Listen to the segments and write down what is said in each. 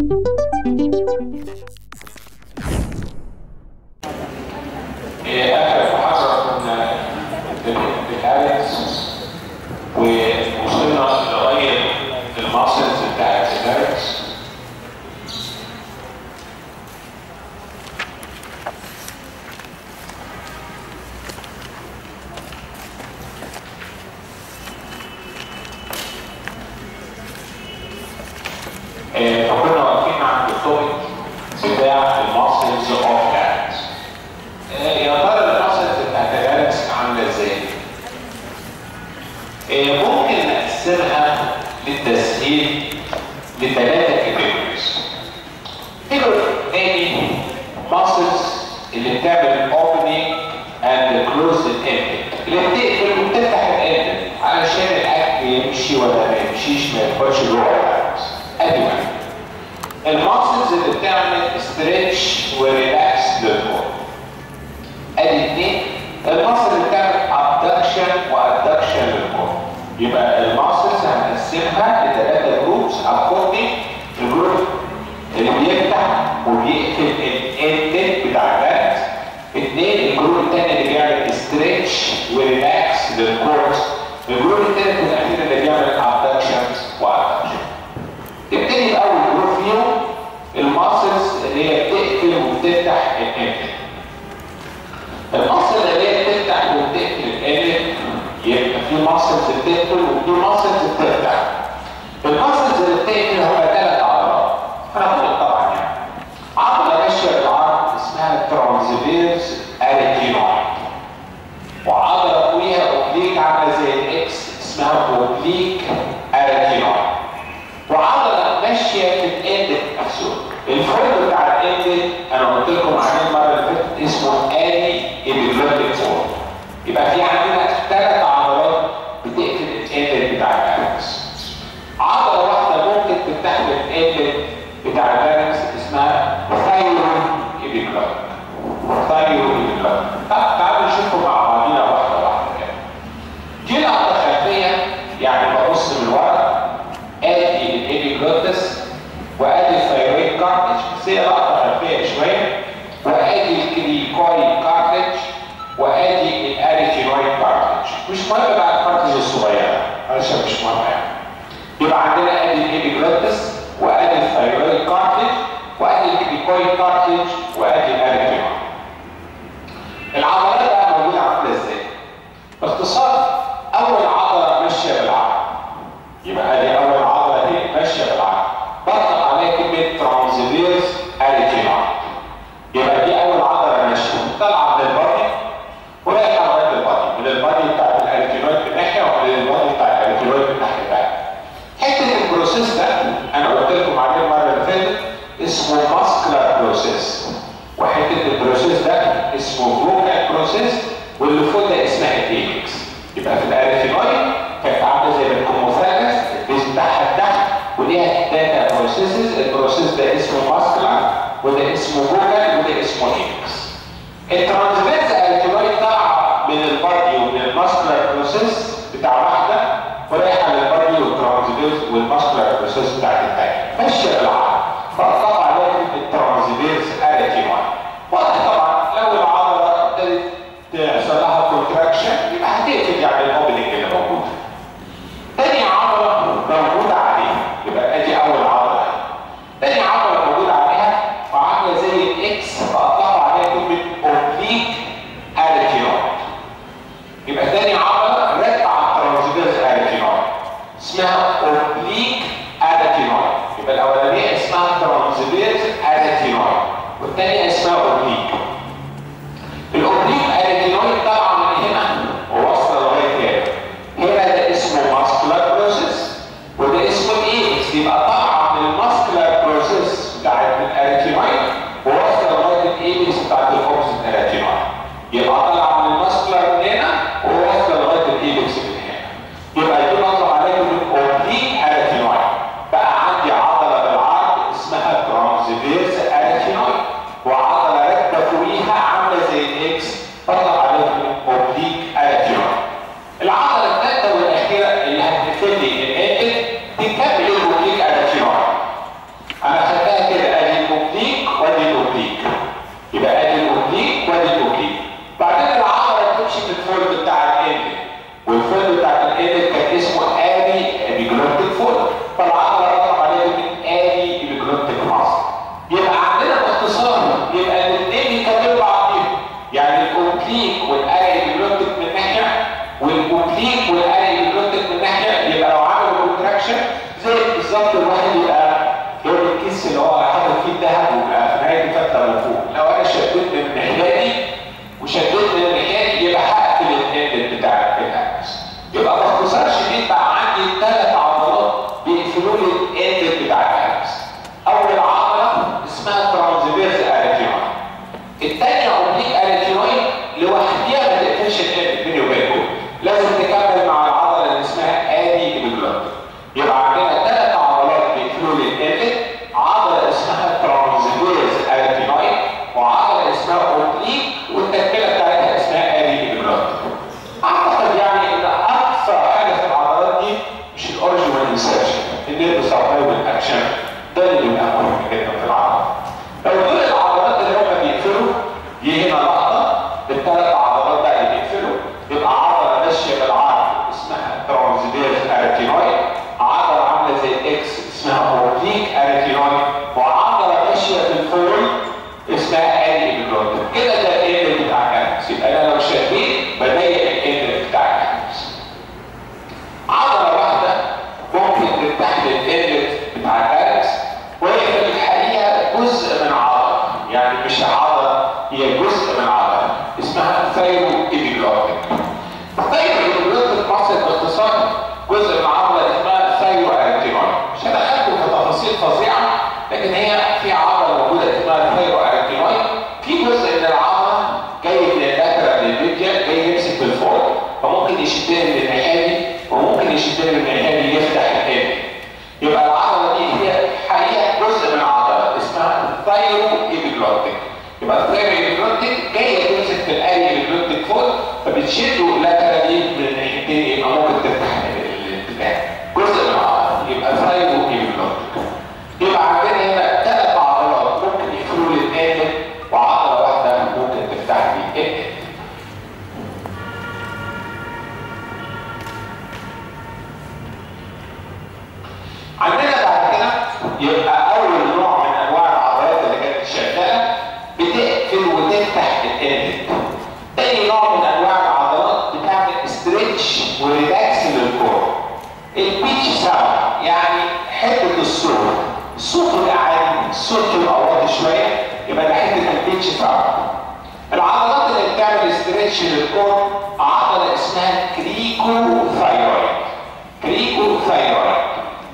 إيه، اخر محاضره كنا بالاليكس ووصلنا لغايه الماسلز بتاعت الاليكس إيه، فكنا واقفين عند التوبيك بتاع الماسلز اوف الاليكس يا ترى الماسلز بتاعت الاليكس عامله ازاي؟ إيه، ممكن نقسمها للتسهيل لثلاثه كاتيجوريز. كاتيجوري تاني ماسلز اللي بتعمل اوبننج اند كلوز الاند اللي بتقفل وبتفتح الاند علشان الاكل يمشي ولا ما يمشيش ما يدخلش جوه الاليكس. ادي واحد. الماسلز اللي بتعمل ستريتش وريلاكس للكور. ادي اثنين الماسل اللي بتعمل ابدكشن وادكشن للكور يبقى الماسلز هنقسمها لثلاثه جروبس اكوردنج الجروب اللي بيفتح وبيقفل الاند بتاع البلد اثنين الجروب الثاني اللي بيعمل ستريتش وريلاكس للكورس الجروب الثالث والاخير اللي بيعمل ابدكشن وادكشن نبتدي باول جروب فيهم الماسلز اللي هي بتقفل وبتفتح الاند المصل اللي هي بتفتح وبتقفل القالب يبقى في ماسلز بتقفل وفي ماسلز بتفتح الماسلز اللي بتقفل هما ثلاث اعراض هناخد طبعا يعني عضله ماشيه بالعرض اسمها ترانزفيرس اريتينويد وعضله فوقيها اوبليك عامله زي الاكس اسمها اوبليك اريتينويد وعضله ماشيه في الاند نفسه الفرد بتاع الاند انا قلت لكم عليه المره اللي فاتت اسمه ادي ايبيجلوتيك فورم يبقى في عندنا ثلاث عضلات بتقفل الاند بتاع الفارنكس عضله واحده ممكن تفتح الاند بتاع الفارنكس اسمها ثايرو ايبيجلوتيك ثايرو ايبيجلوتيك طب تعالوا نشوفهم مع بعضينا واحده واحده كده دي لقطه خلفيه يعني ببص من ورا ادي الايبيجلوتس وادي الثايرويد كارتج بس هي لقطه خلفيه شويه وادي الكريكوي كارتج وادي الاريتينويد كارتج مش مهم بقى الكارتج الصغيره علشان مش مهم يعني يبقى عندنا ادي الايبيجلوتس وادي الثايرويد كارتج وادي الكريكوي كارتج وادي الاريتينويد العضلات بقى موجوده عامله ازاي؟ باختصار اول عضله ماشيه بالعرض يبقى ادي اول عضله دي ماشيه بالعرض بطلق عليها كلمه ترانزفيرس اريتينويد يبقى دي اول عضله ماشيه طالعه من البادي ورايحه لغايه البادي من البادي بتاع الاريتينويد من ناحيه ومن البادي بتاع الاريتينويد من ناحيه ثانيه حته البروسيس ده انا قلت لكم عليه المره اللي فاتت اسمه ماسكلر بروسيس وحته البروسيس ده اسمه فوكال بروسيس واللي فوق ده اسمها الهيليكس يبقى في الاريتينويد كانت عامله زي الكوموفاجس البيز بتاعها تحت وليها داتا بروسيسز البروسيس ده اسمه ماسكلر وده اسمه فوكال وده اسمه هيليكس الترانسفيرس اريتينويد طالعه من البادي ومن الماسكلر بروسيس بتاع واحده ورايحه للبادي والترانسفيرس والماسكلر بروسيس بتاعت الثانيه ماشيه بالعرض فطبعا عليها الترانسفيرس اريتينويد واضح طبعا لو العضله ابتدت تحصل لها كونتراكشن يبقى هتقفل يعني الاوبننج اللي موجود تاني عضله موجوده عليها يبقى ادي اول عضله تاني عضله موجوده عليها وعامله زي الاكس فاطلقوا عليها كلمه اوبليك اريتينويد يبقى تاني عضله راكبه على الترانسفيرس اريتينويد اسمها اوبليك اريتينويد يبقى الاولانيه اسمها ترانسفيرس اريتينويد والثانيه اسمها اوبليك الاوبليك اريتينويد طالعه من هنا وواصله لغايه هنا هنا ده اسمه ماسكولار بروسيس وده اسمه الايكس يبقى طالعه من الماسكولار بروسيس بتاعت الاريتينويد وواصله لغايه الايكس بتاعت الاوبسيت اريتينويد يبقى طالعه من الماسكولار من هنا وواصله لغايه الايكس من هنا يبقى دي مطلع عليكم الاوبليك اريتينويد بقى عندي عضله بالعرض اسمها ترانسفيرس اريتينويد وعضله راكبه فوقيها عامله زي الاكس طلع عليكم اوبليك اريتينويد العضله الثالثه والاخيره اللي هتقفل لي الاند تكمل الاوبليك اريتينويد انا خدتها ده من فوق لو انا شديت من الناحيه دي وشديت من الناحيه دي يبقى هقفل الاند بتاع الهرمس يبقى باختصار شديد بقى عندي ثلاث عضلات بيقفلوا لي الاند بتاع الهرمس اول عضله اسمها ترانزفيرس اريتينويد الثانيه اوبليك اريتينويد لوحديها ما تقفلش الاند بيني وبينكم لازم تكمل مع العضله اللي اسمها ادي ايبيجلوت يبقى عندنا ثلاث عضلات بيقفلوا لي الاند عضله اسمها ترانزفيرس اريتينويد وعضله اسمها اوبليك والتكمله بتاعتها اسمها ادي ايبيجلوت اعتقد يعني ان اكثر حاجه في العضلات دي مش الاوريجينال انسيرشن النيرف سبلاي والاكشن ده اللي بيبقى مهم جدا في العضله لو دول العضلات اللي هم بيقفلوا دي هنا لقطه الثلاث عضلات بقى اللي بيقفلوا يبقى عضله ماشيه بالعرض اسمها ترانزفيرس اريتينويد عضله عامله زي الاكس اسمها اورليك اريتينويد وعضله ماشيه في الفول اسمها ادي ايبيجلوت كده ده الاند بتاع الكالكس يبقى انا لو شديت بضيق الاند بتاع الكالكس عضله واحده ممكن تفتح لي الاند بتاع الكالكس وهي في الحقيقه جزء من عضله يعني مش عضله هي جزء من عضله اسمها ثايرو ايبيجلوتيك الثايرو ايبيجلوتيك مصر باختصار جزء من عضله اسمها ثايرو اريتينويد مش هدخلكم في تفاصيل فظيعه لكن هي في عضله موجوده اسمها ثايرو اريتينويد في جزء من العضله جاي من اللاترال للميديا جاي يمسك في الفوق فممكن يشدني من الناحيه دي وممكن يشدني من الناحيه دي يفتح الكلى يبقى العضله دي هي حقيقه جزء من عضله اسمها ثايرو ايبيجلوتيك يبقى الثايرو ايبيجلوتيك جايه تمسك في الاري ايبيجلوتيك فوق فبتشده لاترالي من الناحيتين يبقى ممكن تفتح الاتجاه جزء من العضله يبقى ثايرو ايبيجلوتيك يبقى عندنا هنا ثلاث عضلات ممكن يقفلوا لي القالب وعضله واحده ممكن تفتح لي القالب عندنا بعد كده يبقى اول نوع من انواع العضلات اللي كانت شغاله بتقفل وتفتح القالب تاني نوع من انواع العضلات بتعمل استريتش وريلاكس للكور البيتش ساوند يعني حته الصوت الصوت يبقى عالي الصوت يبقى واطي شويه يبقى ده حته البيتش ساوند العضلات اللي بتعمل استريتش للكور عضله اسمها كريكو ثايرويد كريكو ثايرويد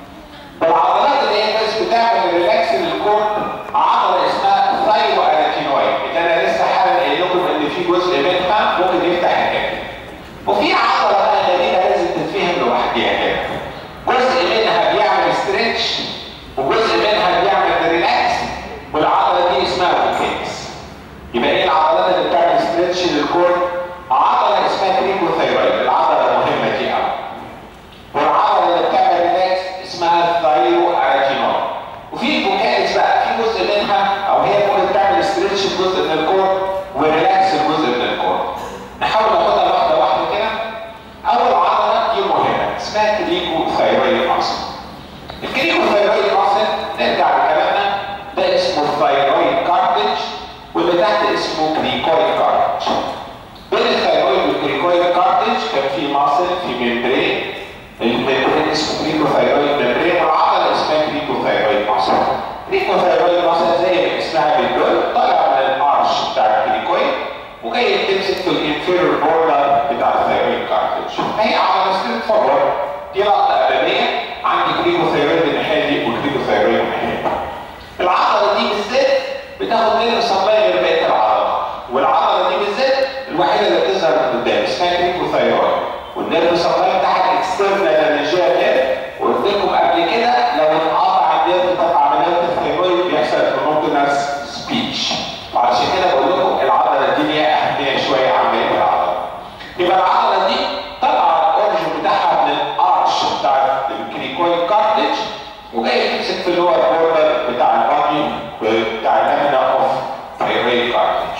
والعضلات اللي هي بس بتعمل ريلاكس للكور عضله اسمها ثايرو اريتينويد اللي انا لسه حالا قايل لكم ان في جزء منها ممكن يفتح الكبد وفي عضله بقى غريبه لازم تتفهم لوحديها كده جزء منها بيعمل ستريتش وجزء منها بيعمل ريلاكس والعضله دي اسمها بوكيتس يبقى ايه العضلات اللي بتعمل ستريتش للكور عضله اسمها كريكوثايرويد العضله المهمه دي قوي والعضله اللي بتعمل ريلاكس اسمها ثايرو اريتينويد وفي بوكيتس بقى في جزء منها او هي ممكن تعمل ستريتش لجزء من الكور وريلاكس لجزء من الكور نحاول ناخدها واحده واحده كده اول عضله دي مهمه اسمها كريكو ثايرويد ماسل الكريكو ثايرويد ماسل نرجع لكلامنا ده اسمه ثايرويد كارتج واللي تحت اسمه كريكويد كارتج بين الثايرويد والكريكويد كارتج كان في ماسل في ممبرين الممبرين اسمه كريكو ثايرويد ممبرين والعضله اسمها كريكو ثايرويد ماسل كريكو ثايرويد ماسل زي ما اسمها بتقول طالع من الارش بتاع الكريكويد وجاي تمسك في الانفيرور بوردر بتاع الثايرويد كارتج هي عضله ستريت فورورد دي لقطه اماميه عندي كريكو ثايرويد من الناحيه دي وكريكو ثايرويد من الناحيه دي العضله دي بالذات بتاخد نيرف سبلاي غير بقيه العضلات والعضله دي بالذات الوحيده اللي بتظهر من قدام اسمها كريكو ثايرويد والنيرف سبلاي بتاعها اكسترنال انرجيا نيرف وقلت لكم قبل كده لو انقطع النيرف بتاع عمليات الثايرويد بيحصل مونوتونس سبيتش وعشان كده بقول لكم العضله دي ليها اهميه شويه عن بقيه العضلات يبقى العضله دي طالعه الاوريجن بتاعها من الارش بتاع الكريكويد كارتج وجاي تمسك في اللي هو البوردر بتاع البادي وبتاع الامينا اوف ثايرويد كارتج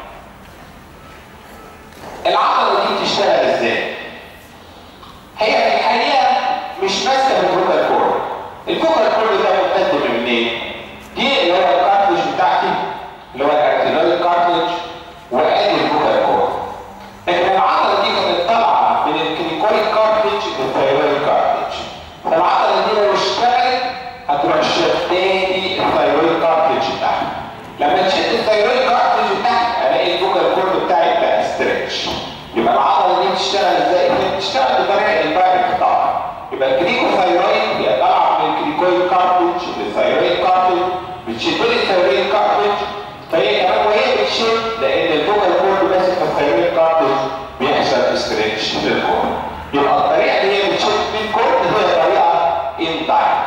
العضله دي بتشتغل ازاي؟ هي في الحقيقه مش ماسكه في الفوكال كورد الفوكال كورد ده ممتد من منين؟ دي اللي هو الكارتج بتاعتي اللي هو الارتينويد كارتج وادي الفوكال كورد لكن العضله دي كانت طالعه من الكريكويد كارتج للثايرويد كارتج فالعضله دي لو اشتغلت هتروح شداني الثايرويد كارتج بتاعها لما تشد يبقى الكريكوثايرويد هي طالعه من الكريكويد كارتج للثايرويد كارتج بتشد لي الثايرويد كارتج فهي كمان وهي بتشد لان الفوكال كورد ماسك في الثايرويد كارتج بيحصل استريتش للكورد يبقى الطريقه اللي هي بتشد بيه الكورد هي طريقه ان تايم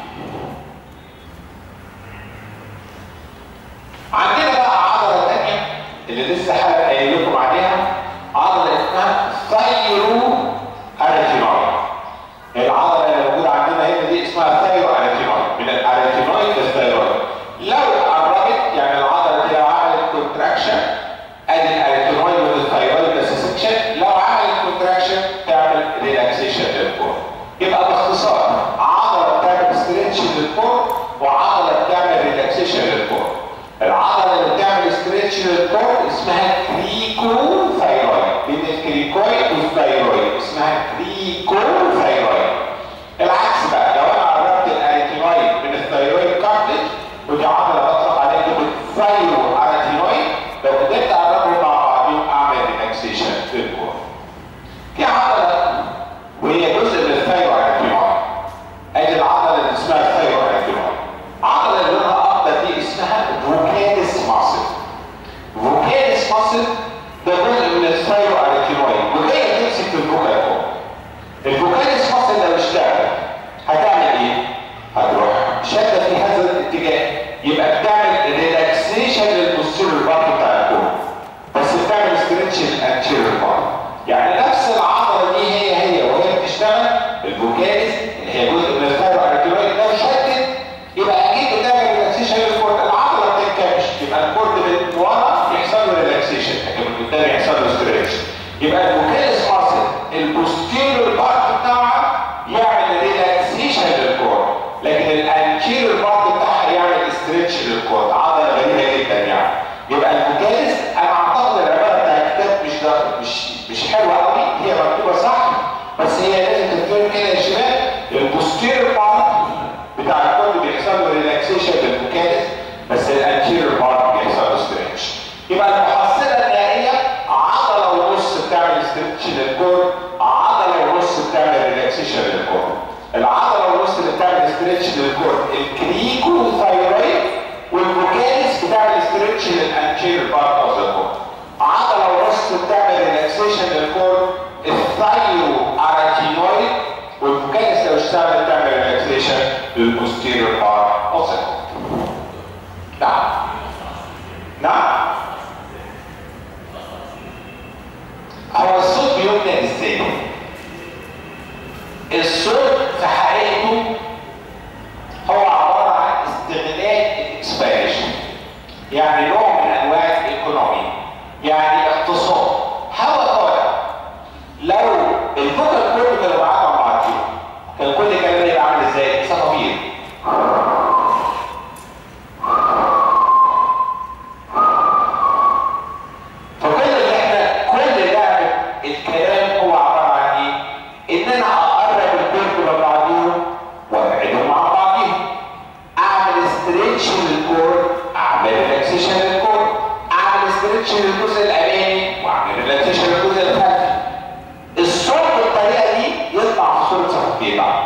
عندنا بقى عضله ثانيه اللي لسه حالا قايل لكم عليها عضله اسمها ثايرو اريتينويد العضله اللي موجوده عندنا هنا دي اسمها ثايرو اريتينويد من الاريتينويد للثايرويد لو قربت يعني العضله دي لو عملت كونتراكشن ادي الاريتينويد والثايرويد بس سكشن لو عملت كونتراكشن تعمل ريلاكسيشن للكور يبقى باختصار عضله بتعمل ستريتش للكور وعضله بتعمل ريلاكسيشن للكور العضله اللي بتعمل ستريتش للكور اسمها كريكو ثايرويد بين الكريكويد والثايرويد اسمها كريكو ثايرويد العكس بقى لو انا قربت الاريتينويد من الثايرويد كارتج ودي عضله بطلق عليها كلمه ثايرو اريتينويد لو قدرت اقربهم مع بعضهم اعمل ريلاكسيشن للكور في عضله وهي جزء من الثايرو اريتينويد ادي العضله اللي اسمها الثايرو اريتينويد العضله اللي لونها اخضر دي اسمها فوكاليس ماسل فوكاليس ماسل ده جزء من الثايرو اريتينويد وهي تمسك في الفوكال كورد الفوكاليس ماسل لو اشتغل هتعمل ايه؟ هتروح شاده في هذا الاتجاه يبقى بتعمل ريلاكسيشن للبوستيريور بارت بتاع الكورد بس بتعمل ستريتش للانتيريور بارت يعني نفس العضله دي هي هي وهي بتشتغل الفوكاليس اللي هي جزء من الثايرو اريتينويد لو شدت يبقى اكيد بتعمل ريلاكسيشن للكورد العضله بتنكمش يبقى الكورد من ورا يحصل له ريلاكسيشن لكن من قدام يحصل له ستريتش يبقى الفوكاليس ماسل البوستيريور بارت بتاعها يعمل ريلاكسيشن للكورد لكن الانتيريور بارت بتاعها يعمل ستريتش للكورد عضله غريبه جدا يعني يبقى الفوكاليس انا اعتقد العباره بتاع الكتاب مش ده مش مش حلوه قوي هي مكتوبه صح بس هي لازم تتفهم كده يا شباب البوستيريور بارت بتاع الكورد بيحصل له ريلاكسيشن للفوكاليس بس الانتيريور بارت بيحصل له ستريتش يبقى المحصله النهائيه عضله ونص بتعمل ستريتش للكورد عضله ونص بتعمل ريلاكسيشن للكورد العضله ونص اللي بتعمل ستريتش للكورد الكريكو ثايرويد والفوكاليس بتعمل ستريتش للانتيريور بارت اوف ذا كورد عضله ونص بتعمل ريلاكسيشن للكورد الثايرو اراتينويد والفوكاليس لو اشتغلت بتعمل ريلاكسيشن للبوستيريور بارت اوف ذا كورد نعم نعم هو الصوت بيبنى ازاي؟ الصوت في حقيقته هو عباره عن استغلال الاكسبيريشن يعني نوع من انواع الايكونومي يعني اقتصاد هوا طالع لو الفوكال كورد كانوا معانا مع بعضهم كان كل كلام يبقى عامل ازاي؟ صفافير فكل اللي احنا كل لعبه الكلام هو عباره عن ايه؟ ان انا اقرب الكورد من بعضهم وابعدهم عن بعضهم. اعمل ستريتش للكورد، اعمل ريلاكسيشن للكورد، اعمل ستريتش للجزء الامامي واعمل ريلاكسيشن للجزء الخلفي. الصوت بالطريقه دي يطلع في صوره صفافير بقى.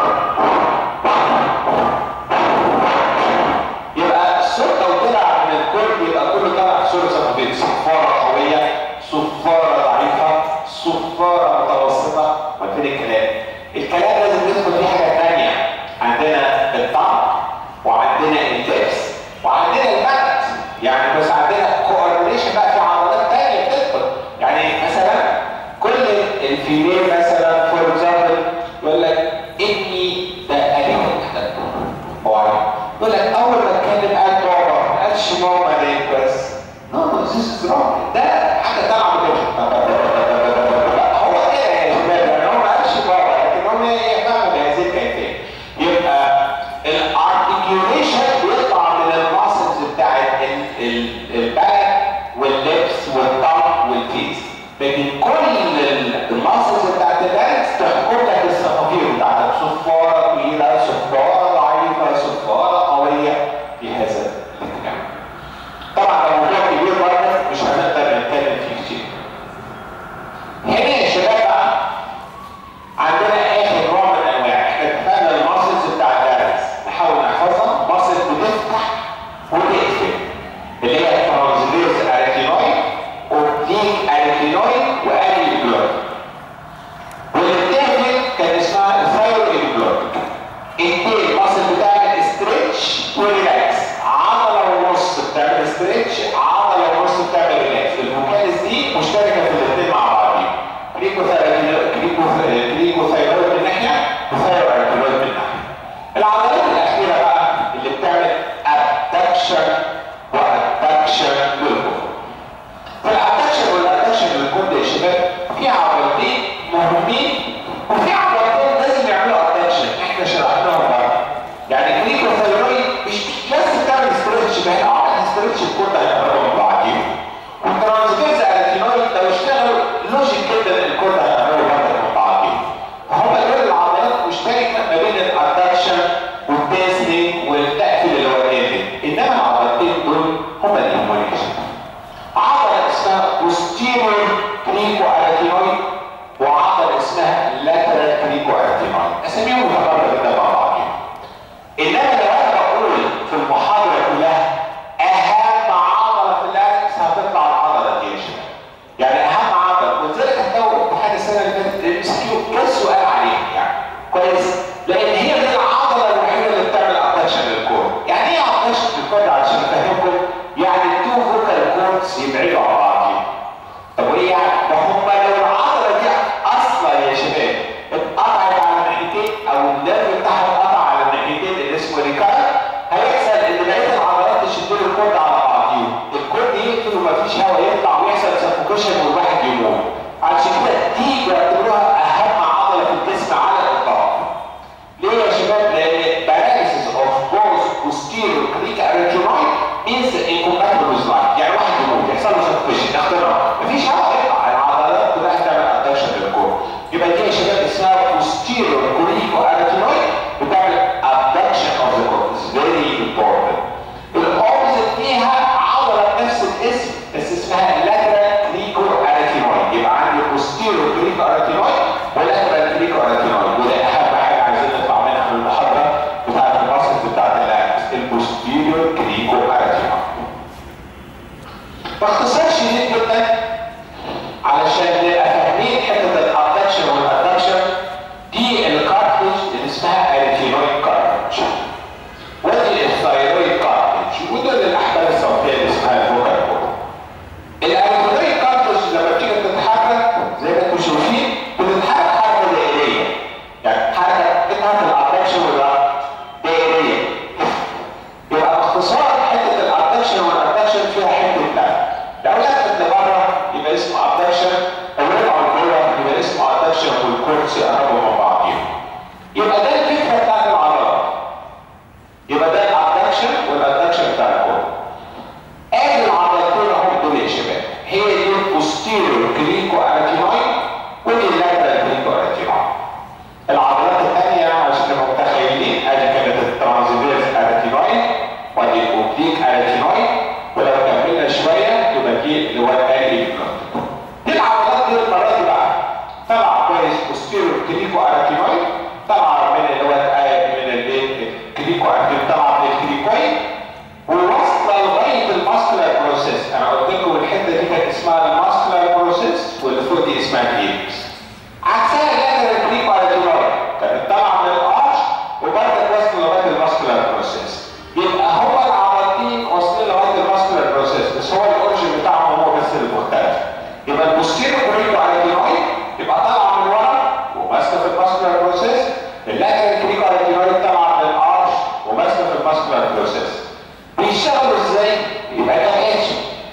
يبقى الصوت لو طلع من الكورد يبقى كله طالع في صوره صفافير صفاره قويه صفاره ضعيفه صفاره متوسطه وفين الكلام الكلام لازم ندخل فيه حاجه ثانيه عندنا الطعم وعندنا اللبس وعندنا المد يعني بس عندنا كوردينيشن بقى في عضلات ثانيه بتدخل يعني مثلا كل الفيميل مثلا فور اكزامبل يقول لك اني حاجتها في الابدكشن والدائريه يبقى باختصار حته الابدكشن والابدكشن فيها حته لا لو لفت لبره يبقى اسمه ابدكشن لو رجعوا لجوه يبقى اسمه ابدكشن والكورس يقربوا من بعضيهم يبقى ده الفكره بتاعت العضله يبقى ده الابدكشن والابدكشن بتاع الكور ادي العضلتين اهم دول يا شباب هي دي البوستيريور كليكو اراتينويد ودي اللاترال كليكو اراتينويد العضلات الثانيه عشان نبقى متخيلين ادي كانت الترانزفيرس اراتينويد وادي الاوبليك اراتينويد ولو كملنا شويه يبقى دي اللي هو الالي دي العضلات دي المره دي بقى طلع كويس بوستيريور كليكو اراتينويد طلع من اللي هو من الايه كليكو اراتينويد طلع من الكليكويد وواصله لغايه الماسكولار بروسيس انا قلت لكم الحته دي كانت اسمها الماسكولار بروسيس واللي فوق دي اسمها الهيبس عكسها اللاترال كليكو اراتينويد كانت طالعه من الارش وبرضه واصله لغايه الماسكولار بروسيس يبقى هو العضلتين واصلين لغايه الماسكولار بروسيس بس هو الاورجن بتاعهم هو بس اللي مختلف يبقى البوستيريو كليكو اراتينويد يبقى طالعه من ورا وماسكه في الماسكولار بروسيس اللاترال كليكو اراتينويد طالعه من الارش وماسكه في الماسكولار بروسيس بيشتغلوا ازاي؟ يبقى ده اتش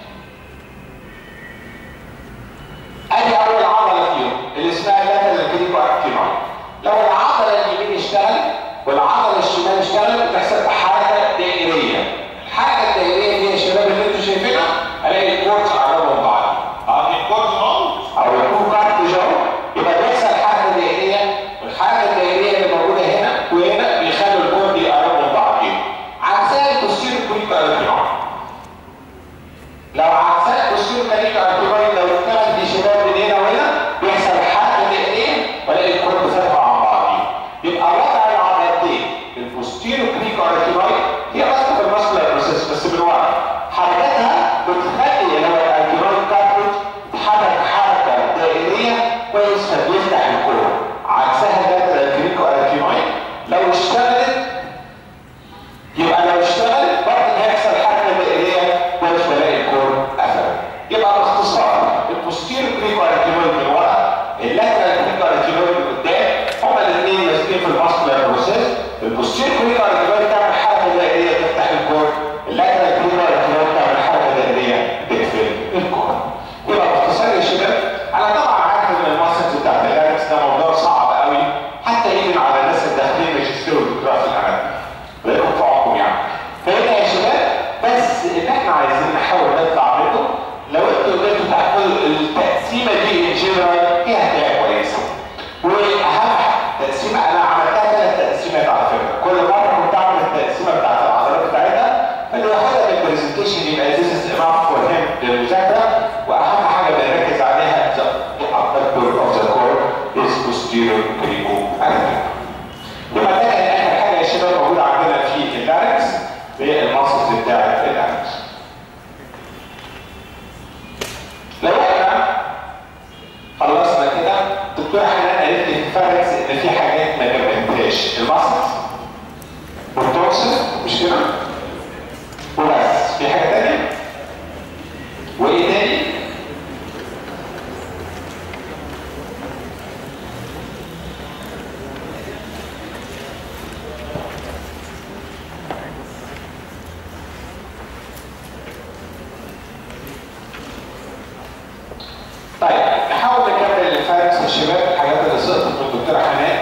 ادي اول عضله فيهم اللي اسمها اللاترال كليكو اراتينويد لو العضله اليمين اشتغلت والعضله الشمال اشتغلت بتحصل حركه دائريه الحركه الدائريه دي يا شباب اللي انتم شايفينها الاقي الكورس قربوا من بعض ادي الكورس اهو او يكون كارت اهو يبقى بيحصل حركه دائريه والحركه الدائريه اللي موجوده هنا وهنا بيخلوا الكورد يقربوا من بعضهم عكسها البوستيريو كليكو اراتينويد لو عكسها البوستيريو كليكو اراتينويد لو اتنقل دي شباب من هنا وهنا بيحصل حركه دائريه والاقي الكورد فتحوا عن بعضهم يبقى وضع العضلتين البوستيريو كليكو اراتينويد هي ماسكه في الماسكولار بروسيس بس من ورا حركتها بتخلي اللي هو الارتينويد كارتج يتحرك حركه دائريه كويس فبيفتح الكور عكسها اللاترال كليكو اراتينويد لو اشتغلت يبقى لو اشتغلت برضه هيحصل حركه دائريه كويس فلاقي الكور قفل يبقى باختصار البوستيريو كليكو اراتينويد من ورا اللاترال كليكو اراتينويد من قدام هما الاثنين ماسكين في الماسكولار بروسيس البوستيريو كليكو اراتينويد تعمل حركه دائريه تفتح الكور اللاترال كليكو اراتينويد تعمل حركه دائريه تقفل الكور يبقى باختصار يا شباب انا طبعا عارف ان الماسكس بتاعت اللاركس ده موضوع صعب قوي حتى يمكن على الناس الداخلين ماجستير ودكتوراه في الاناتومي لكم في عمقكم يعني فهنا يا شباب بس اللي احنا عايزين نحاول نطلع منه لو انتوا قدرتوا تعملوا التقسيمه دي ان جنرال دي هتبقى كويسه واهم تقسيمه انا عملتها ثلاث تقسيمات على فكره كل مره كنت اعمل التقسيمه بتاعت العضلات بتاعتها فاللي واخدها من البرزنتيشن يبقى this is enough for him للمذاكره واهم حاجه بنركز عليها the upper door of the core is posterior cranial يبقى ده كان اخر حاجه يا شباب موجوده عندنا في اللاركس هي الماسلز بتاعت اللاركس لو احنا خلصنا كده دكتور حنان قالت لي في الفاركس ان في حاجات ما جابتهاش الماسلز والتوكسين مش كده؟ وبس في حاجه تانيه؟ وايه تاني؟ طيب نحاول نكمل الفاركس يا شباب الحاجات اللي سقطت من الدكتوره حنان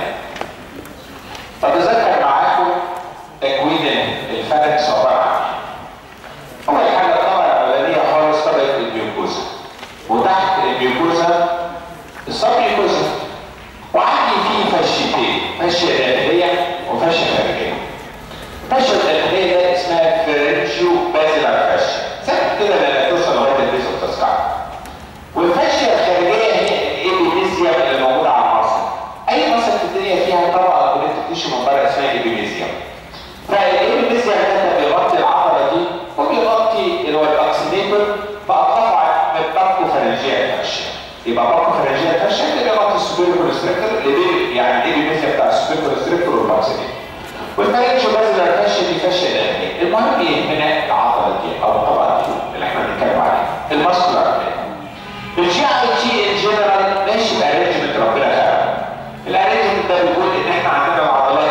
فبذكر معاكم تكوين الفاركس عباره عن ايه؟ اول حاجه الطبقه الاولانيه خالص طبقه البيوكوزا وتحت البيوكوزا السبيوكوزا وعندي فيه فشتين فشه داخليه وفشه خارجيه الفشه الداخليه ده اسمها فرنشيو بازيلار فشه سهل كده لما توصل لغايه البيس والتسكع والفاشيه الخارجيه هي الايبيميزيوم اللي موجوده على المصل. اي مصل في الدنيا فيها طبقه كونكتيف تيشو من بره اسمها ايبيميزيوم. فالايبيميزيوم ده بيغطي العضله دي وبيغطي اللي هو الاكسينيتور فاطلع من باكو فرنجيه الفاشيه. يبقى باكو فرنجيه الفاشيه اللي بيغطي السوبر كونستريكتور اللي بي يعني الايبيميزيوم بتاع السوبر كونستريكتور والاكسينيتور. والفرنجيو بازلر فاشيه دي فاشيه داخليه. المهم يهمنا العضله دي او الطبقه دي اللي احنا بنتكلم عليها. الماسكولار الجي اي تي ان جنرال ماشي بارينجمنت ربنا خلقه. الارينجمنت ده بيقول ان احنا عندنا العضلات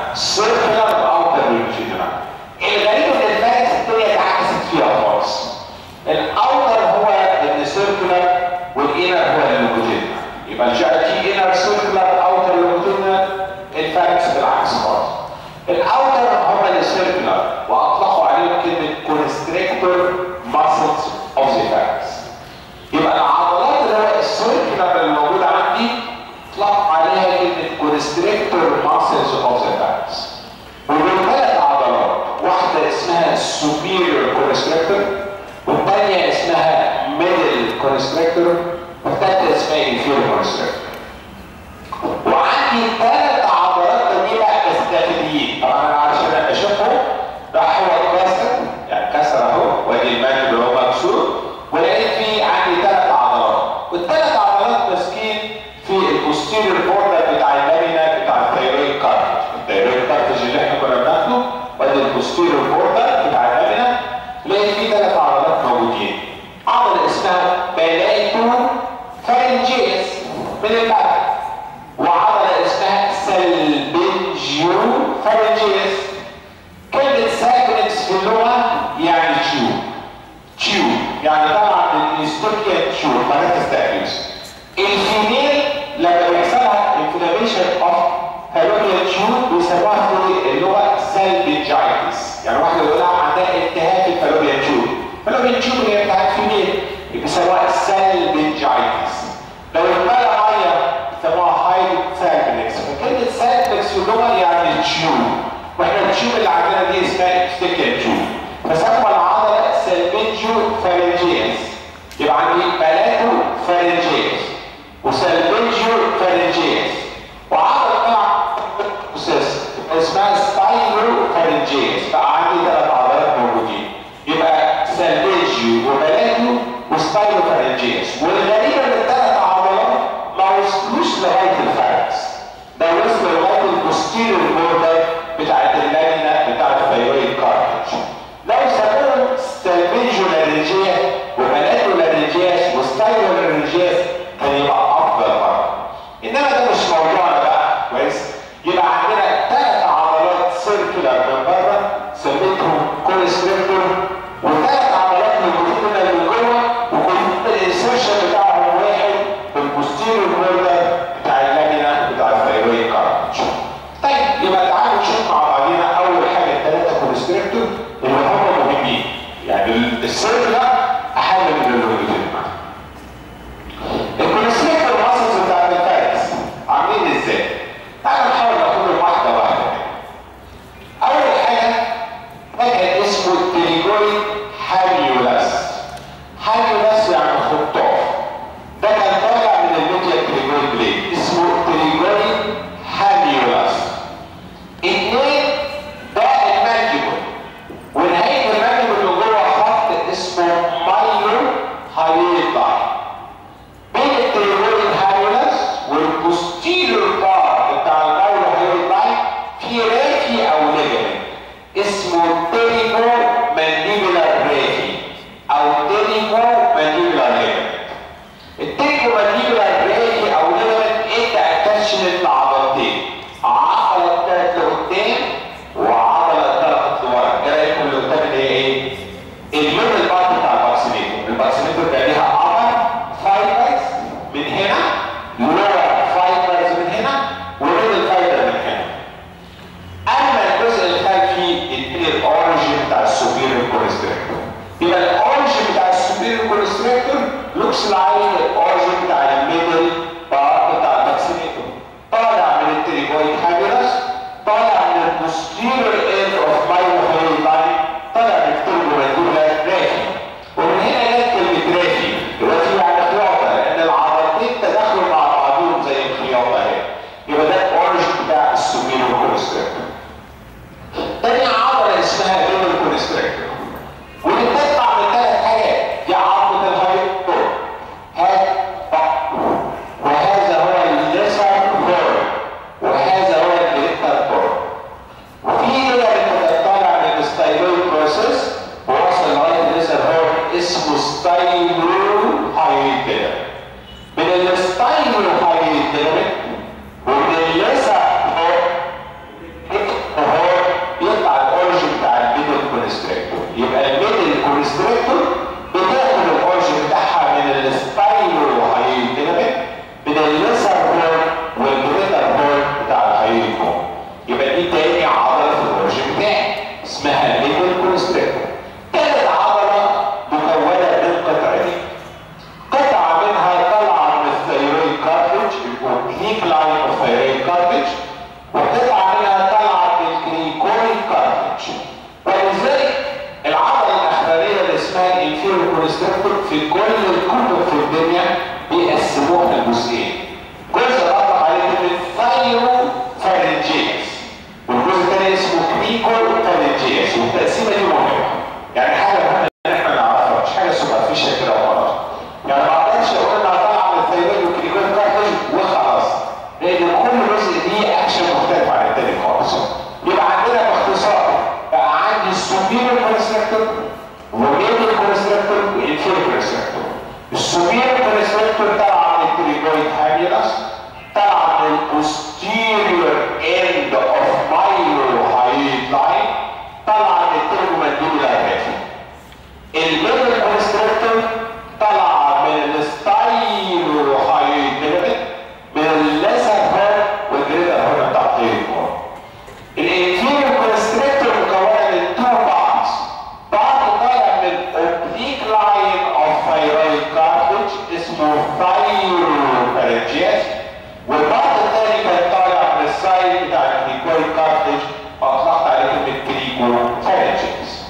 سيركلر واوتر لونجيتودينال الغريب ان الفارس الدنيا اتعكست فيها خالص الاوتر هو السيركلر والانر هو اللونجيتودينال يبقى الجي تي انر سيركلر اوتر لونجيتودينال الفارس بالعكس خالص الاوتر هم السيركلر واطلقوا عليهم كلمه كونستريكتور ماسلز اوف ذا فارس يبقى العضلات اللي هو السيركلر اللي موجوده عندي اطلق عليها كلمه كونستريكتور ماسلز اوف ذا فارس ودول ثلاث عضلات واحده اسمها superior constrictor والثانيه اسمها middle constrictor والثالثه اسمها inferior constrictor وعندي ثلاث عضلات تانية بقى بس داخليين طبعا انا عشان اشوفهم راح هو اتكسر يعني كسر اهو وادي المنجل اللي هو مكسور ولقيت فيه عندي ثلاث عضلات والثلاث عضلات ماسكين في البوستيريور بوردر بتاع اللامينا بتاع الثيرويد كارتج الثيرويد كارتج اللي احنا كنا بناخده وادي البوستيريور بوردر بتاع اللامينا لقيت فيه ثلاث عضلات موجودين عضله اسمها بلايتو فارنجيس من البعد وعضله اسمها سلبنجيو فارنجيس كلمه ساكنكس في اللغه يعني تشو تشو يعني طبعا الانستوكيا تشو ما تستهلكش الفيميل لما بيحصلها انفلاميشن اوف هالوكيا تشو بيسموها في اللغه سلبنجايتس يعني واحده يقول لها عندها التهاب في الفالوبيا تشو الفالوبيا تشو هي بتاعت فيميل بيسموها سلبنجايتس لو اتملى ميه بيسموها هايد سالبنكس فكلمه سالبنكس في اللغه يعني تشو واحنا التشو اللي عندنا دي اسمها اكستيكيا تشو فسموا العضله سالبنجيو فارنجيس يبقى عندي بلاتو فارنجيس وسالبنجيو فارنجيس وعضله بقى اسمها ستايلو فارنجيس بقى عندي ثلاث عضلات موجودين يبقى سالبنجيو وبلاتو وستايلو فارنجيس والغريب ان الثلاث عضلات ما وصلوش لغايه الفارنكس ده وصل لغايه البوستيريور بوردر بتاعت اللامينا بتاعت الثيرويد كارتج لو سموهم ستالبيجو لارنجيا وبلاتو لارنجياس وستايلو لارنجياس كان يبقى افضل مره انما ده مش موضوعنا بقى كويس يبقى عندنا ثلاث عضلات سيركلر من بره سميتهم كونستريكتور وثلاث عضلات موجودين هنا من جوه وكل الانسرشن بتاعهم واحد في البوستيريور بوردر بتاع اللامينا بتاع الثيرويد كارتج طيب يبقى تعالوا نشوف مع بعضينا اول حاجه الثلاثه كونستريكتور اللي هم مهمين يعني السيركلر اهم من اللونجيتودينال الكونستريكتور ماسلز بتاعت الفارس عاملين ازاي؟ تعالوا نحاول ناخدهم واحده واحده اول حاجه ده كان اسمه التريجويد هاميولاس هاميولاس يعني خطاف ده كان طالع من الميديا تريجويد بليد اسمه تريجويد هاميولاس اثنين ده المانجيبل ونهايه المانجيبل اللي جوه خط اسمه مايلو هايلاي بين التريجويد هاميولاس والبوستيريور بارت بتاع المايلو هايلاي في رافي او ليجمنت اسمه تيريجو مانديبولار رافي او تيريجو مانديبولار ليجمنت التيريجو مانديبولار رافي او ليجمنت انت اتاشمنت لعضلتين عضله طلعت لقدام وعضله طلعت لورا الجرايه اللي قدام اللي هي ايه؟ الميدل بارت بتاع الباكسيميتور الباكسيميتور كان ليها upper fibers من هنا lower fibers من هنا وميدل fiber من هنا اما الجزء الخلفي يديني الاوريجن بتاع السوبيريور كونستريكتور يبقى الاوريجن بتاع السوبيريور كونستريكتور لوكس لايك الاوريجن بتاع الميدل بارت بتاع الباكسيميتور طالع من التريبويد هابيلس طالع من البوستيريور اند اوف مايلو لاين طالع من التربوماندولا رافي ومن هنا جت كلمه رافي رافي يعني خياطه لان العضلتين تداخلوا مع بعضهم زي الخياطه اهي يبقى ده الاوريجن بتاع السوبيريور كونستريكتور تاني عضلة اسمها ريمال كونستريكتور ودي بتطلع من ثلاث حاجات دي عضلة الهايبر هات وهذا هو الليسر كور وهذا هو الجريتر كور وفي كده انت طالع من الستايلويد بروسيس ووصل لغايه الليسر هورن اسمه ستايلو هايدر من الستايلو هايدر ومن الليسر هورن كونستريكتور في كل الكتب في الدنيا بيقسموها لجزئين جزء اطلق عليه كلمه ثايرو فارنجيس والجزء الثاني اسمه كريكو فارنجيس والتقسيمه دي مهمه يعني حاجه مهمه ان احنا نعرفها مش حاجه سوبرفيشال كده وخلاص يعني ما اقدرش اقول انها طالعه من الثايرويد والكريكو فارنجيس وخلاص لان كل جزء ليه اكشن مختلف عن الثاني خالص يبقى عندنا باختصار بقى عندي السوبيريور كونستريكتور وميدل كونستريكتور والانفيريور كونستريكتور السوبيريور كونستريكتور طالعه من الكريكويد هابيلس طالعه من البوستيريور اند اوف مايلو هايد لاين طالعه من الترجمانديبولار ريتم الميدل كونستريكتور طالعه من الستايلو هايد ليفل من الليسر هورن والجريتر هورن بتاع الطير الانفيريور كونستريكتور مكونه من تو بارتس بارت طالع من الاوبليك لاين اوف ثايرويد كارتج اسمه ثايروفارنجياس والبارت الثاني كان طالع من السايد بتاع الكريكويد كارتج اطلقت عليه كلمه كريكوفارنجياس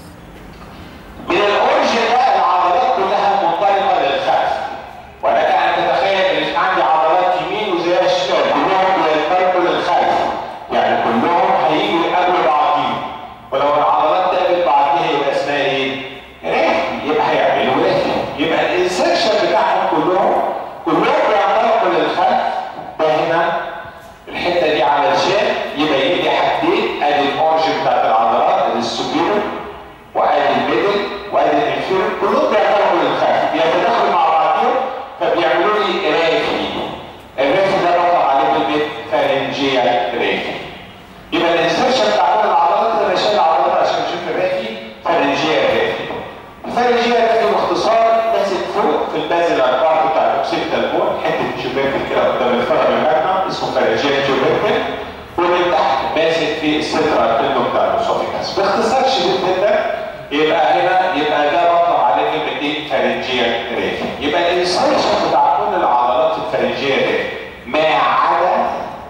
من الاوريجن بقى العضلات كلها منطلقه للخلف ولكن ان تتخيل ان عندي عضلات يمين وزي الشمال كلهم بينطلقوا للخلف يعني كلهم هيجوا يقابلوا بعضيهم ولو العضلات تقابل بعضيها يبقى اسمها ايه؟ ريفي يبقى هيعملوا ريفي يبقى الانسكشن بتاعهم كلهم كلهم بينطلقوا للخلف ده هنا الحته دي علشان يبقى يجي حاجتين ادي الاورجن بتاعت العضلات ادي السوبيريور وادي الميدل وادي الانفيريور كلهم بيعتبروا للخلف بيتداخلوا مع بعضهم فبيعملوا لي رافي الرافي ده بطلع عليه كلمه فارنجيال رافي يبقى الانسرشن بتاع كل العضلات انا شايل العضلات عشان اشوف الرافي فارنجيال رافي الفارنجيال رافي باختصار ماسك فوق في البازلر بارت بتاع الاوكسيبتال بون حته جوبيرتل كده قدام الفرع الماجنم اسمه فارنجيال جوبيرتل ومن تحت ماسك في السنترال تندو بتاع الاسوفيكاس باختصار شديد جدا يبقى هنا يبقى ده بطلع عليه كلمه ايه فارنجيال ريفي يبقى الانسرشن بتاع كل العضلات الفارنجيال ريفي ما عدا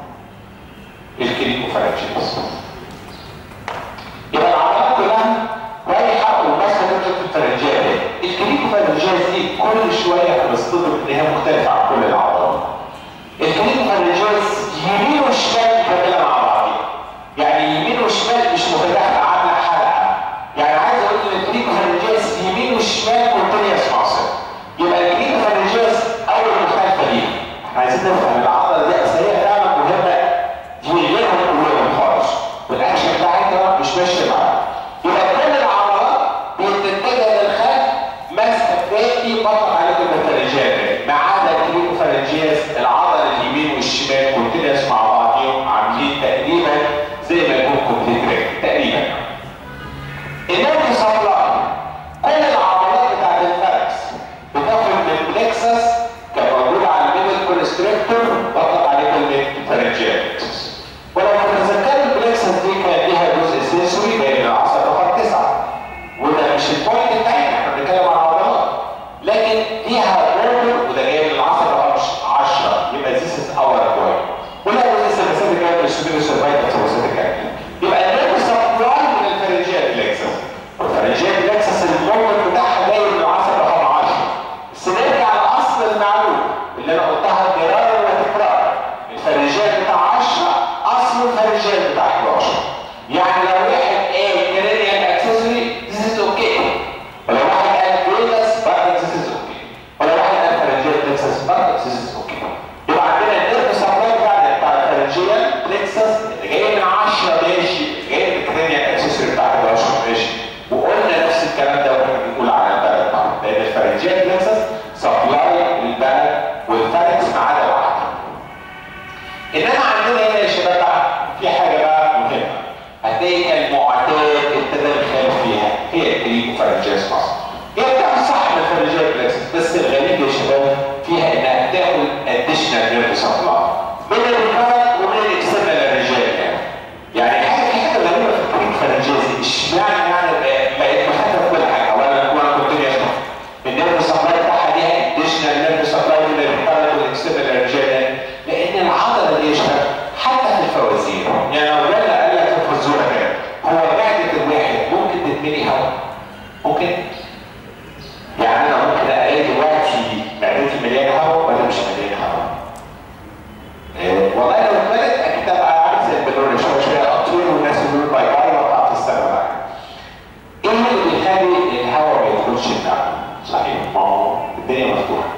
الكريكوفارنجيس يبقى العضلات كلها رايحه وماسكه نفس الفارنجيال ريفي الكريكوفارنجيس دي كل شويه هنصطدم ان هي مختلفه عن كل العضلات الكريكوفارنجيس يمين وشمال مكمله مع بعضيها يعني يمين وشمال مش متداخله عامله حلقه يعني عايز اقول ان الكريكوفارنجيس يمين وشمال كونتينيوس ماسل يبقى الكريكوفارنجيس اول مخالفه ليه احنا عايزين نفهم العضله دي اصل هي فعلا مهمه دي غيرهم كلهم خالص والاكشن بتاعتها مش ماشي معاها يبقى كل العضلات بتتجه للخلف ماسكه فادي بطل عليكم الفارنجيات ما عدا الكريكوفارنجيس العضله اليمين والشمال كونتينيوس مع بعضهم عاملين تقريبا زي ما يكون كومبليت تقريبا النيرف سبلاي كل العضلات بتاعت الفرس بتاخد من بلكسس كان موجود على الميدل كونستريكتور بطلق عليه كلمه فارنجيالكسس ولو تتذكروا البلكسس دي كان ليها جزء سنسوري بين العصب رقم تسعه وده مش البوينت بتاعنا احنا بنتكلم عن عضلات لكن ليها موتور وده جاي من العصب رقم 10 يبقى ذيس از اور بوينت ولا جزء سمسات جاي من السوبر سيرفايتال سمسات جاي يبقى النيرف سبلاي من الفارنجيال بلكسس والفارنجيال بلكسس الموتور بتاعها جاي من العصب رقم 10 بس نرجع لاصل المعلومه اللي انا قلتها مرارا وتكرارا الفارنجيال بتاع 10 اصل الفارنجيال بتاع 11 يعني لو واحد قال كرينيال اكسسوري ذيس از اوكي ولو واحد قال جويلس برضه ذيس از اوكي ولو واحد قال فارنجيال بلكسس برضه ذيس از اوكي يبقى عندنا النيرف سبلاي بتاع بتاع الفارنجيال بلكسس اللي جاي من 10 ماشي اللي جاي من الكرينيال اكسسوري بتاع 11 ماشي وقلنا نفس الكلام ده واحنا بنقول على البلد لان الفارنجيال بلكسس سبلاي البلد والفارنكس ما عدا واحده انما عندنا هنا يا شباب بقى في حاجه بقى مهمه هتلاقي المعتاد ابتدى الخلاف فيها هي الكريكوفارنجيال مصر هي بتعمل صح من الفارنجيال بلكسس بس الغريب يا شباب فيها انها بتاخد اديشنال نيرف سبلاي من الريكارد ومن الاكسترنال ريجال يعني يعني حاجه في حاجه غريبه في الكريكوفارنجيال اشمعنى يعني بقت محدده في كل حاجه اولا وانا كنت اسمع النيرف سبلاي بتاعها ليها اديشنال نيرف سبلاي من الريكارد والاكسترنال ريجال لان العضله دي يا شباب حتى في الفوازير يعني لو جالنا قال لك في الفزوره كده هو معده الواحد ممكن تتملي هواء ممكن يعني الدنيا مفتوحه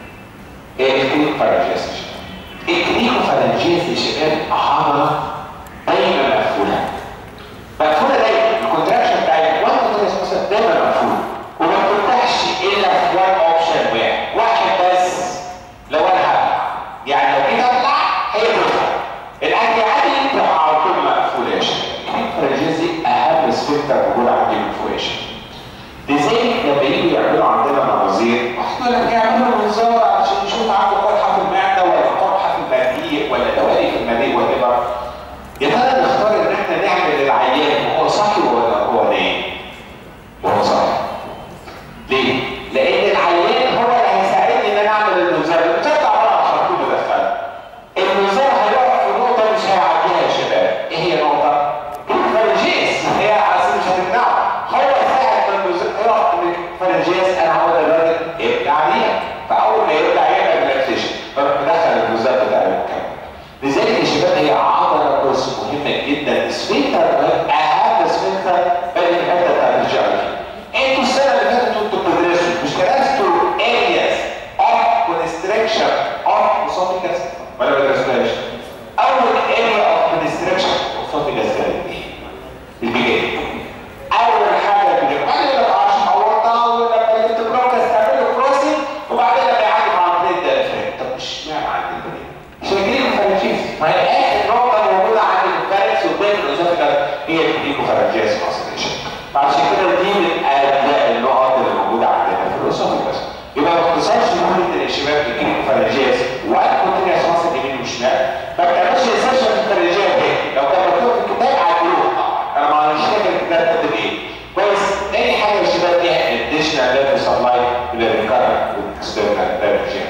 ايه الكلينيكو فارنجياس يا شباب الكلينيكو فارنجياس يا شباب عضله دايما مقفوله مقفوله دايما الكونتراكشن بتاعت وانت مثلا دايما مقفوله وما بتفتحش الا في وان اوبشن واحد واحد بس لو انا هبلع يعني لو جيت ابلع هي تفتح الاكل عادي تروح على طول مقفوله يا شباب الكلينيكو دي اهم سفنكتر موجود عندي من فوق يا شباب لذلك لما يجوا يعملوا عندنا مناظير واحد يقول لك يعملوا منظار عشان نشوف عنده قرحه في المعده ولا قرحه في المريء ولا دوالي في المريء ولا يا ترى نختار ان احنا نعمل العيان وهو صاحي ولا هو نايم؟ وهو صاحي. ليه؟ لان العيان هو اللي هيساعدني ان انا اعمل المنظار، المنظار ده عباره عن خرطوم مدخل. المنظار هيقف في نقطه مش هيعديها يا شباب، ايه هي النقطه؟ الفرنجيس هي اصل مش هتمنعه، هو ساعه ما المنظار يقف من الفرنجيس انا هو ده الراجل يبدع عليها، فاول ما يبدع يعمل ريلاكسيشن، فاروح مدخل المنظار بتاعي والكلام. لذلك يا شباب هي عضله كورس مهمه جدا سفنكتر اهم سفنكتر بل في الحته بتاعت الجاري انتوا السنه اللي فاتت انتوا بتدرسوا مش درستوا areas of constriction of esophagus ولا ما درستوهاش؟ اول area of constriction of esophagus كانت ايه؟ البيجان اول حاجه البيجان بعدين يقول لك عشان عورتها ولما جبت بروكس تعمله كروسنج وبعدين لما يعدي مع البيت ده طب مش معنى عند البيت شايفين الفرنجيز ما هي اخر نقطه موجوده عند الفارس قدام الاسوفيجاس هي البيكوفرنجيز كونسنتريشن فعشان كده دي من ابناء النقط اللي موجوده عندنا في الاسوفيجاس يبقى باختصار شمول ان الشباب البيكوفرنجيز وقت كونتينيوس ماسل يمين وشمال ما بتعملش ريسيرش في الفرنجيه تاني لو كان مكتوب في الكتاب عدلوه انا ما مش فاكر الكتاب كاتب ايه كويس تاني حاجه يا شباب دي اديشنال ليفل سبلاي للريكارنت والاكسترنال ليفل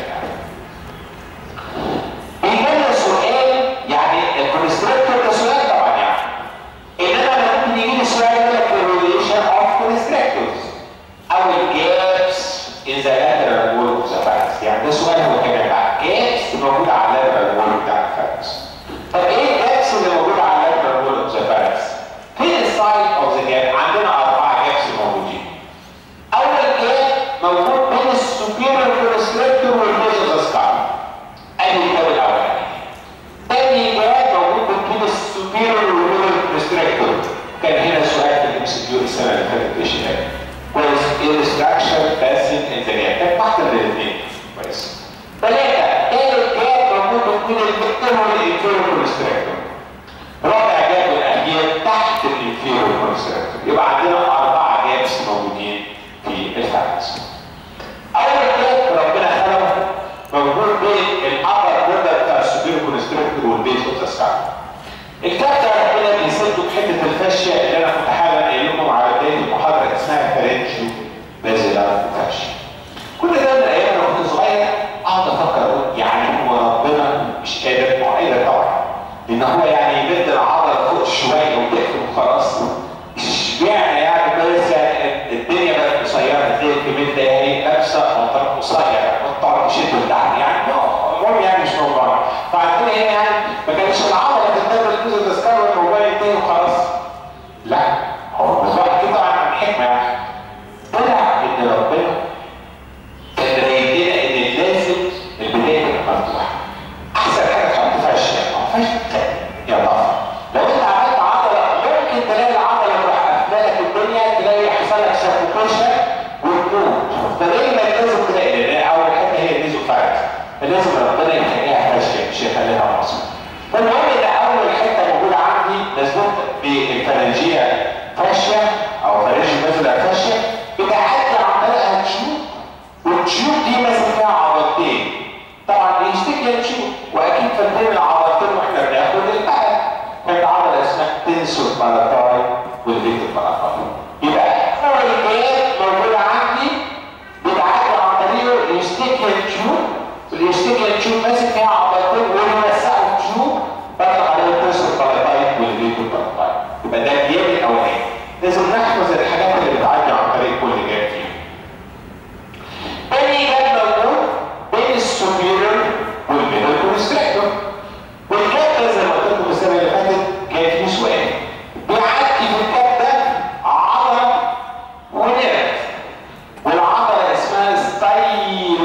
بيجي سؤال يعني الكونستراكتور ده سؤال طبعا يعني انما ممكن يجي لي سؤال يقول لك الريليشن اوف كونستراكتورز او الجابس ان ذا لاترال وول اوف ذا فاكس يعني ده سؤال هو كمان بقى جابس موجود على اللاترال وول بتاع الفاكس طب ايه الجابس اللي موجود على اللاترال وول اوف ذا فاكس؟ فين السايد اوف ذا جاب؟ عندنا اربعه جابس موجودين اول جاب موجود بين السوبيريور كونستراكتور والبيزوس سكار ادي الجاب الاولاني تاني جاب موجود بين السوبيريور والميدل كونستراكتور كان هنا سؤال في الام سي كيو السنه اللي فاتت يا شباب كويس الاستراكشر باسن ان ذا جاب كانت واحده من الاثنين كويس ثلاثه تالت جاب موجود بين الميدل والانفيريور كونستراكتور رابع جاب الاخير تحت الانفيريور كونستراكتور يبقى عندنا اربعه جابس موجودين في الفاكس اول جاب ربنا خلقه موجود بين الابر بوردر بتاع السوبر كونستراكتور والبيز اوف ذا سكار الكتاب ده ربنا بيسده بحته الفاشيه اللي انا كنت حالا قايل لكم على بدايه المحاضره اسمها فرنشيو بازيلار فاشيا كل ده من ايام انا كنت صغير اقعد افكر اقول يعني هو ربنا مش قادر هو قادر طبعا لان هو يعني يمد العضله فوق شويه وتقفل وخلاص اشمعنى يعني كويس يعني الدنيا بقت قصيره زي الكبير ده هي لابسه بنطلون قصير والطرف شده لتحت يعني المهم يعني مش موضوع فعندنا هنا يعني ما كانش العضله تنتبه الجزء الاسكار والموبايل ينتهي وخلاص لا هو الموضوع كده عن حكمه يعني طلع ان ربنا كان بيدينا ان لازم البدايه تبقى مفتوحه احسن حاجه تحط فاشيه ما فاشيه يا ضعف لو انت عملت عضله ممكن تلاقي العضله تروح قافله الدنيا تلاقي يحصل لك سفوكيشن وتموت فدايما لازم تلاقي لان اول حاجه هي النيزو فارس فلازم ربنا يخليها فاشيه مش يخليها مصر فالمهم ده اول حته موجوده عندي مسبوق بالفرنجيه فاشيه او فرنجي مثلا فاشيه بتعدي عن طريقها تشوف والتشوف دي ماسك فيها عضلتين طبعا يشتكي تشوف واكيد فاكرين العضلتين واحنا بناخد البلد كانت عضله اسمها تنسور بالاتاي والفيتو بالاتاي يبقى اول الجهات موجوده عندي بتعدي عن طريق يشتكي تشوف واليشتكي تشوف ماسك فيها عضلتين ويوسعوا تشوف بطلع عليه التنسور بالاتاي والفيتو بالاتاي يبقى ده الجهاز الاولاني لازم نحفظ الحاجات اللي بتعدي عن طريق كل جهاز فيهم تاني جاب موجود بين السوبيريور والميدل كونستراكتور والجاب ده زي ما قلت لكم السنه اللي فاتت كان فيه سؤال بيعدي في الجاب ده عضله ونرف والعضله اسمها ستايلو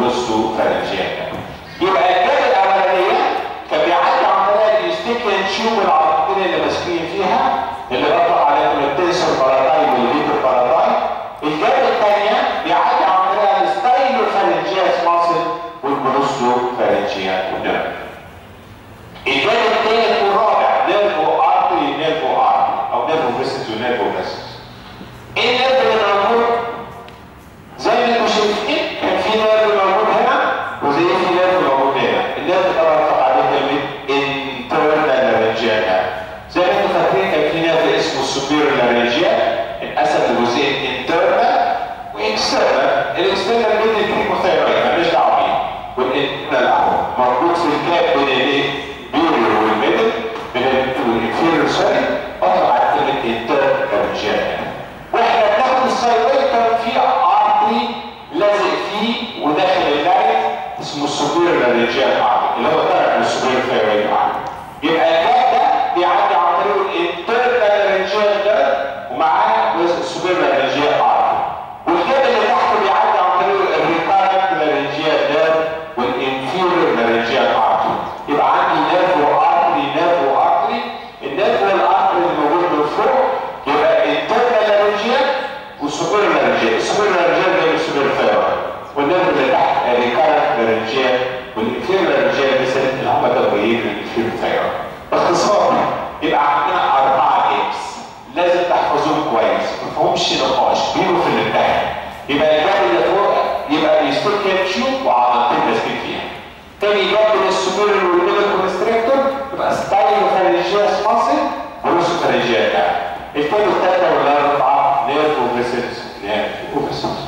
والبروستو فارنجيال يبقى الجبهه الاولانيه كان بيعدي عن طريق اليوستيكيان تيوب العضلتين اللي ماسكين فيها اللي بطلق عليهم التنسور بارالاي والليتر بارالاي الجبهه الثانيه بيعدي عن طريق الستايلو فارنجياس ماسل والبروستو فارنجيال نيرف الجبهه الثالث والرابع نيرفو ارتري نيرفو ارتري او نيرفو فيسس ونيرفو فيسس ايه النيرف اللي موجود زي ما انتم شايفين كان في نيرف موجود هنا وزي في نيرف موجود هنا النيرف طبعا طبعا عليه كلمه انترنال لارنجيال زي ما انتم فاكرين كان في نيرف اسمه السوبيريور لارنجيال انقسم لجزئين انترنال واكسترنال الاكسترنال بين الكيموثيرابي مالناش دعوه بيه والانترنال اهو موجود في الكاب بين الايه؟ بيوريو والميدل من الانفيريور سوري اطلع على كلمه انترنال لارنجيال واحنا بناخد الثايرويد كان في ارتري لازق فيه وداخل اللارينج اسمه السوبير لارنجيال ارتري اللي هو طالع من السوبير ثايرويد ارتري يبقى الجاب ده بيعدي عن طريق الانترنال لارنجيال ده ومعاه جزء السوبير لارنجيال ارتري والجاب اللي تحته بيعدي عن طريق الريكارنت لارنجيال ده والانفيريور لارنجيال ارتري يبقى عندي نيرفو ارتري نيرفو ارتري النيرفو الارتري اللي موجود من فوق يبقى انترنال لارنجيال والسوبر لارنجيال السوبر لارنجيال ده السوبر ثايرويد والنيرف اللي تحت ريكارنت لارنجيال والانفير لارنجيال مثل اللي هم دوريين الانفير ثايرويد باختصار يبقى عندنا اربعه جيمز لازم تحفظوهم كويس ما فيهمش نقاش بيجوا في الامتحان يبقى الجاب اللي فوق يبقى يستوكيان تشوب وعضلتين ماسكين فيها تاني جاب من السوبر والميدل كونستريكتور يبقى ستايل فارنجياس ماسل وروسو فارنجيال ده التاني والتالتة والأربعة نيرف وفيسلز نيرف وفيسلز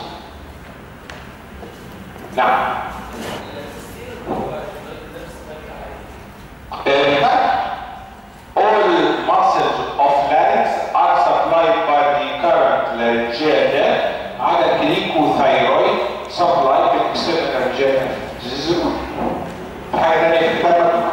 نعم All muscles of larynx are supplied by the current laryngeal nerve على الكليكوثايرويد supplied بالexternal laryngeal nerve. This is good. حاجة تانية في الكلام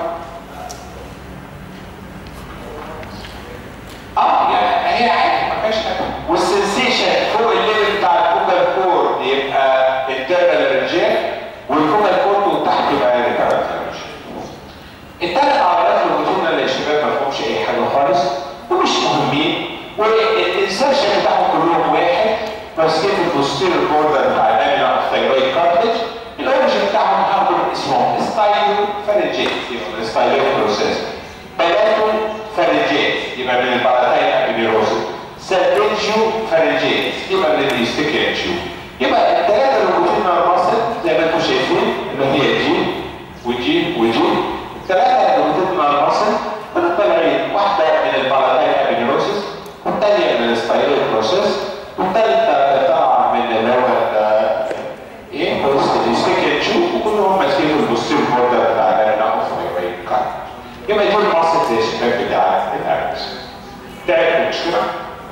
اه يعني هي عادي ما فيهاش حاجه والسنسيشن فوق الليفل بتاع الفوكال كورد يبقى انترنال لارنجيال والفوكال كورد وتحت يبقى ريكارنت لارنجيال الثلاث عضلات البطونه اللي الشباب ما فيهمش اي حاجه خالص ومش مهمين والانسرشن بتاعهم كلهم واحد ماسكين في البوستيريور بوردر بتاع الامينا اوف ثايرويد كارتلج الاوريجن بتاعهم هاخد اسمهم ستايلو فارنجيت يبقى ستايلو بروسيس بلاتو فارنجيت يبقى من الباراتاين ابينيروسيس سالفينجيو فارنجيت يبقى من الاستيكينجيو يبقى الثلاثه اللي موجودين مع المصل زي ما انتم شايفين اللي هي جي وجي وجي الثلاثه اللي موجودين مع المصل طالعين واحده من الباراتاين ابينيروسيس والثانيه من الستايلو بروسيس والثالثه طالعه من اللي هو ايه الاستيكينجيو وكلهم ماسكين في البوستيريور بوردر بتاع الامينا اوف ثايرويد كارت يبقى يكون المصل زي الشباب بتاع الاربس تعرف المشكله؟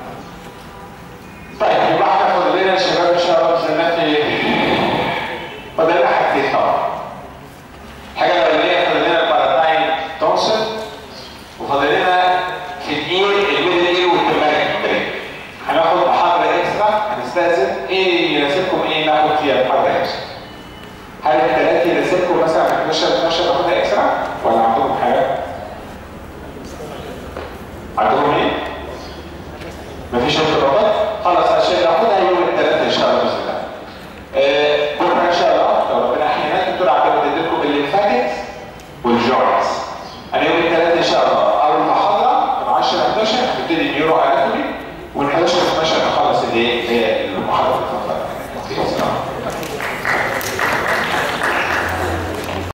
طيب يبقى احنا فاضل لنا يا شباب ان شاء الله باذن الله فاضل لنا حاجتين طبعا الحاجه الاولانيه فاضل لنا الباراتاين تونسل وفاضل لنا في الاير الميدل اير والتمارين بريك هناخد محاضره اكسترا هنستاذن ايه يناسبكم ايه ناخد فيها محاضره اكسترا هل الثلاث يناسبكم مثلا 11 12 ناخدها اكسترا ولا عندكم حاجه؟ عندكم ايه؟ مفيش ارتباطات؟ خلاص عشان ناخدها يوم الثلاثاء ان شاء الله باذن الله. آه، بكره ان شاء الله لو ربنا احيانا الدكتور عبد لكم الليمفاتكس والجوينتس. انا يوم الثلاثاء ان شاء الله اول محاضره من 10 ل 11 هنبتدي نيورو اناتومي ومن 11 ل 12 نخلص اللي هي المحاضره الفقره.